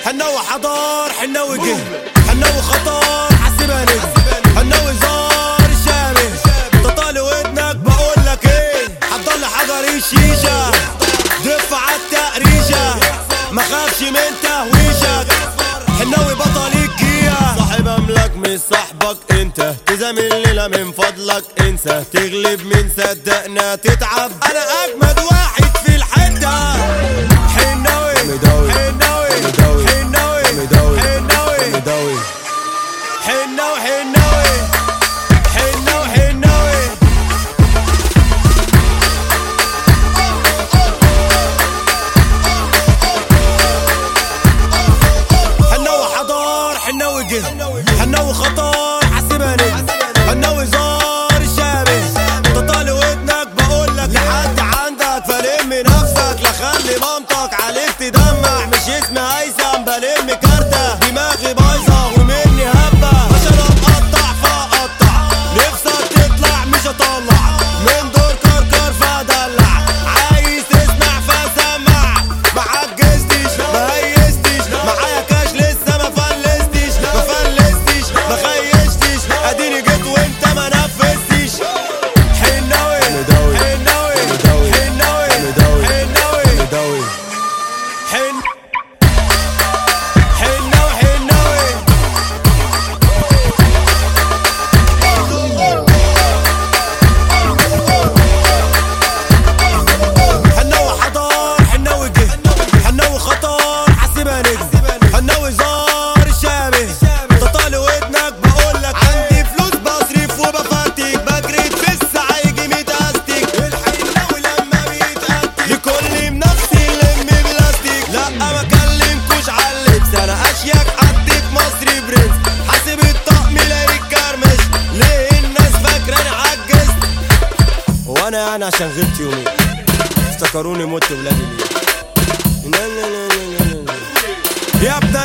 حناوي حضار حناوي جه حناوي خطر حاسبها نجم حناوي زار الشامي تطالي ودنك بقول لك ايه حضر حجر الشيشه دف عالتقريشه ما خافش من تهويشك حناوي بطل الجيه صاحب املك مش صاحبك انت تزامل الليله من فضلك انسى تغلب من صدقنا تتعب انا اجمد واحد في الحته حناوي مداوي. حناوي مداوي. حناوي مداوي. حناوي مداوي حناوي حناوي حناوي حناوي حناوي حضار حناوي جه حناوي خطر حاسبها نجم حناوي زار الشامي تطالي ودنك بقول لك لحد عندك فلم نفسك لا خلي مامتك عليك تدمع مش اسمي هيثم بلم كارتة دماغي بايظة ومني هبة عشان اقطع فاقطع نفسك تطلع مش اطلع من دور كركر فدلع عايز تسمع فسمع ما عجزتش ما هيستش معايا كاش لسه ما فلستش ما فلستش ما خيشتش اديني جيت وانت ما نفذتش حناوي مداوي. حناوي مداوي. حناوي مداوي. حناوي مداوي حن حناوي حناوي حناوي حضار حناوي جه حناوي خطر حاسبها نجم حناوي زار الشامي تطالي ودنك بقول لك عندي فلوس بصرف وبفرتك بجري في الساعة يجي ميت استك الحناوي لما بيتقتل لكل منفسي لم بلاستيك لا ما كلمكوش على اللبس انا اشيك حد في مصر برنس حاسب الطقم لاقي كرمش ليه الناس فاكراني عجزت وانا يعني عشان غبت يومين افتكروني مت ولادي ليه لا لا لا لا لا لا. يا ابني